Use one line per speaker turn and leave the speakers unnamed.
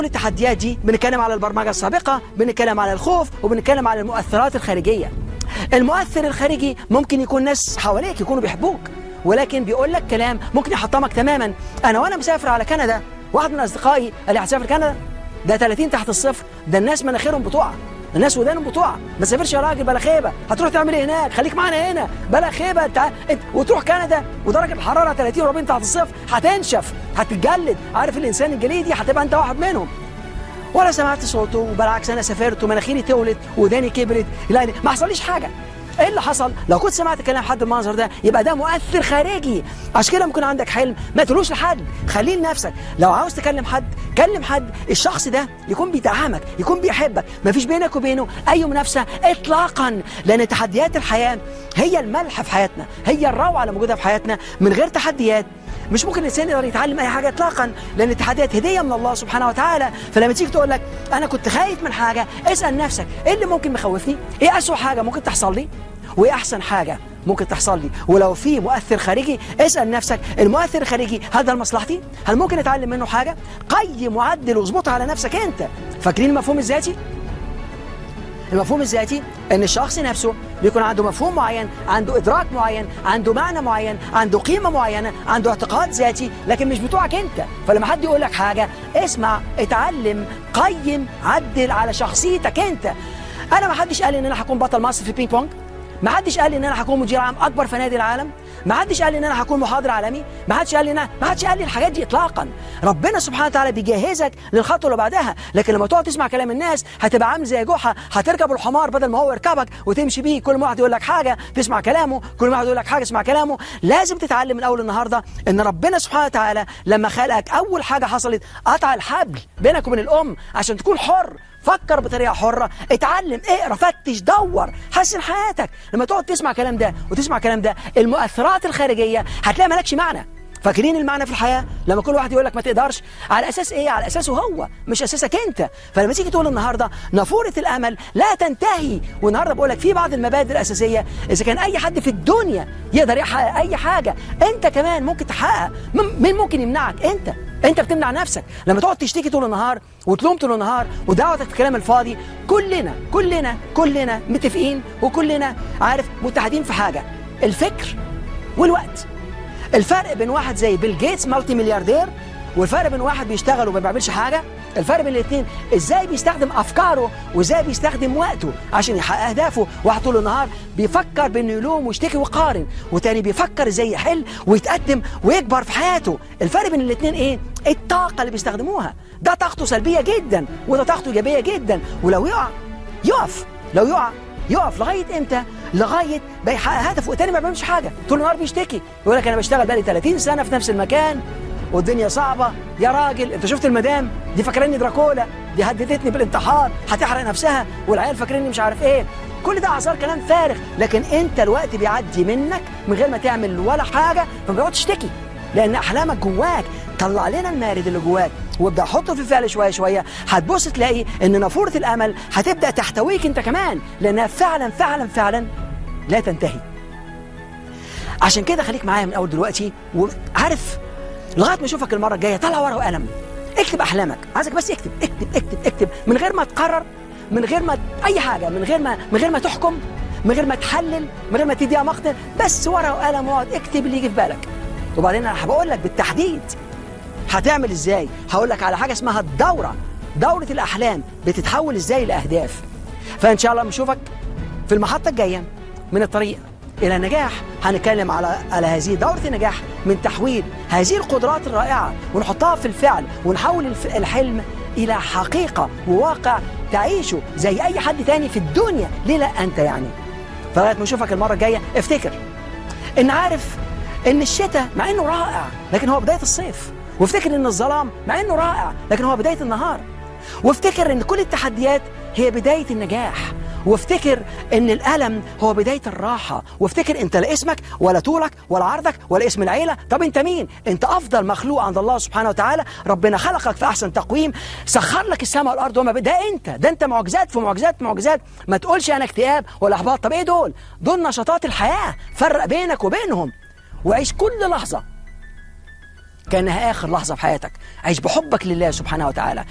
التحديات دي بنتكلم على البرمجة السابقة بنتكلم على الخوف وبنتكلم على المؤثرات الخارجية المؤثر الخارجي ممكن يكون ناس حواليك يكونوا بيحبوك ولكن بيقول لك كلام ممكن يحطمك تماما انا وانا مسافر على كندا واحد من اصدقائي قال لي هتسافر كندا ده 30 تحت الصفر ده الناس مناخيرهم بتقع الناس ودانهم بتقع ما تسافرش يا راجل بلا خيبه هتروح تعمل ايه هناك خليك معانا هنا بلا خيبه انت انت وتروح كندا ودرجه الحراره 30 و40 تحت الصفر هتنشف هتتجلد عارف الانسان الجليدي هتبقى انت واحد منهم ولا سمعت صوته وبالعكس انا سافرت ومناخيري تولت وداني كبرت لا ما حصليش حاجه ايه اللي حصل لو كنت سمعت كلام حد بالمنظر ده يبقى ده مؤثر خارجي عشان كده ممكن عندك حلم ما تقولوش لحد خليه لنفسك لو عاوز تكلم حد كلم حد الشخص ده يكون بيدعمك يكون بيحبك ما فيش بينك وبينه اي منافسه اطلاقا لان تحديات الحياه هي الملح في حياتنا هي الروعه اللي موجوده في حياتنا من غير تحديات مش ممكن الانسان يقدر يتعلم اي حاجه اطلاقا لان التحديات هديه من الله سبحانه وتعالى فلما تيجي تقول لك انا كنت خايف من حاجه اسال نفسك ايه اللي ممكن مخوفني ايه اسوء حاجه ممكن تحصل لي وايه احسن حاجه ممكن تحصل لي ولو في مؤثر خارجي اسال نفسك المؤثر الخارجي هل ده لمصلحتي هل ممكن اتعلم منه حاجه قيم وعدل واظبطها على نفسك انت فاكرين المفهوم الذاتي المفهوم الذاتي ان الشخص نفسه بيكون عنده مفهوم معين عنده ادراك معين عنده معنى معين عنده قيمه معينه عنده اعتقاد ذاتي لكن مش بتوعك انت فلما حد يقول لك حاجه اسمع اتعلم قيم عدل على شخصيتك انت انا ما حدش قال ان انا هكون بطل مصر في البينج بونج ما حدش قال لي ان انا هكون مدير عام اكبر فنادي العالم ما حدش قال لي ان انا هكون محاضر عالمي ما حدش قال لي ان أنا ما حدش قال لي الحاجات دي اطلاقا ربنا سبحانه وتعالى بيجهزك للخطوه اللي بعدها لكن لما تقعد تسمع كلام الناس هتبقى عامل زي جحا هتركب الحمار بدل ما هو يركبك وتمشي بيه كل ما واحد يقول لك حاجه تسمع كلامه كل ما واحد يقول لك حاجه تسمع كلامه لازم تتعلم من اول النهارده ان ربنا سبحانه وتعالى لما خلقك اول حاجه حصلت قطع الحبل بينك وبين الام عشان تكون حر فكر بطريقه حره اتعلم اقرا فتش دور حسن حياتك لما تقعد تسمع كلام ده وتسمع كلام ده المؤثرات الخارجيه هتلاقي مالكش معنى فاكرين المعنى في الحياه لما كل واحد يقول لك ما تقدرش على اساس ايه على اساسه هو مش اساسك انت فلما تيجي تقول النهارده نافوره الامل لا تنتهي والنهارده بقول لك في بعض المبادئ الاساسيه اذا كان اي حد في الدنيا يقدر يحقق اي حاجه انت كمان ممكن تحقق مين ممكن يمنعك انت انت بتمنع نفسك لما تقعد تشتكي طول النهار وتلوم طول النهار ودعوتك في الكلام الفاضي كلنا كلنا كلنا متفقين وكلنا عارف متحدين في حاجه الفكر والوقت الفرق بين واحد زي بيل جيتس مالتي ملياردير والفرق بين واحد بيشتغل وما بيعملش حاجه الفرق بين الاثنين ازاي بيستخدم افكاره وازاي بيستخدم وقته عشان يحقق اهدافه واحد طول النهار بيفكر بانه يلوم ويشتكي ويقارن وتاني بيفكر ازاي يحل ويتقدم ويكبر في حياته الفرق بين الاثنين ايه الطاقه اللي بيستخدموها ده طاقته سلبيه جدا وده طاقته ايجابيه جدا ولو يقع يقف لو يقع يقف لغايه امتى لغايه بيحقق هدفه والتاني ما بيعملش حاجه طول النهار بيشتكي يقول لك انا بشتغل بقالي 30 سنه في نفس المكان والدنيا صعبة يا راجل انت شفت المدام دي فاكراني دراكولا دي هددتني بالانتحار هتحرق نفسها والعيال فاكريني مش عارف ايه كل ده اعذار كلام فارغ لكن انت الوقت بيعدي منك من غير ما تعمل ولا حاجة فما بيقعد تشتكي لان احلامك جواك طلع لنا المارد اللي جواك وابدا حطه في الفعل شويه شويه هتبص تلاقي ان نافوره الامل هتبدا تحتويك انت كمان لانها فعلا فعلا فعلا لا تنتهي عشان كده خليك معايا من اول دلوقتي وعارف لغايه ما اشوفك المره الجايه طلع ورقه وقلم اكتب احلامك عايزك بس اكتب اكتب اكتب اكتب من غير ما تقرر من غير ما اي حاجه من غير ما من غير ما تحكم من غير ما تحلل من غير ما تديها مقتل بس ورقه وقلم واقعد اكتب اللي يجي في بالك وبعدين انا هبقول لك بالتحديد هتعمل ازاي هقول لك على حاجه اسمها الدوره دوره الاحلام بتتحول ازاي لاهداف فان شاء الله نشوفك في المحطه الجايه من الطريق إلى النجاح هنتكلم على على هذه دورة النجاح من تحويل هذه القدرات الرائعة ونحطها في الفعل ونحول الحلم إلى حقيقة وواقع تعيشه زي أي حد تاني في الدنيا ليه لا أنت يعني فلغاية ما نشوفك المرة الجاية افتكر إن عارف إن الشتاء مع إنه رائع لكن هو بداية الصيف وافتكر إن الظلام مع إنه رائع لكن هو بداية النهار وافتكر إن كل التحديات هي بداية النجاح وافتكر ان الالم هو بدايه الراحه وافتكر انت لا اسمك ولا طولك ولا عرضك ولا اسم العيله طب انت مين انت افضل مخلوق عند الله سبحانه وتعالى ربنا خلقك في احسن تقويم سخر لك السماء والارض وما ده انت ده انت معجزات في معجزات معجزات ما تقولش انا اكتئاب ولا احباط طب ايه دول دول نشاطات الحياه فرق بينك وبينهم وعيش كل لحظه كانها اخر لحظه في حياتك عيش بحبك لله سبحانه وتعالى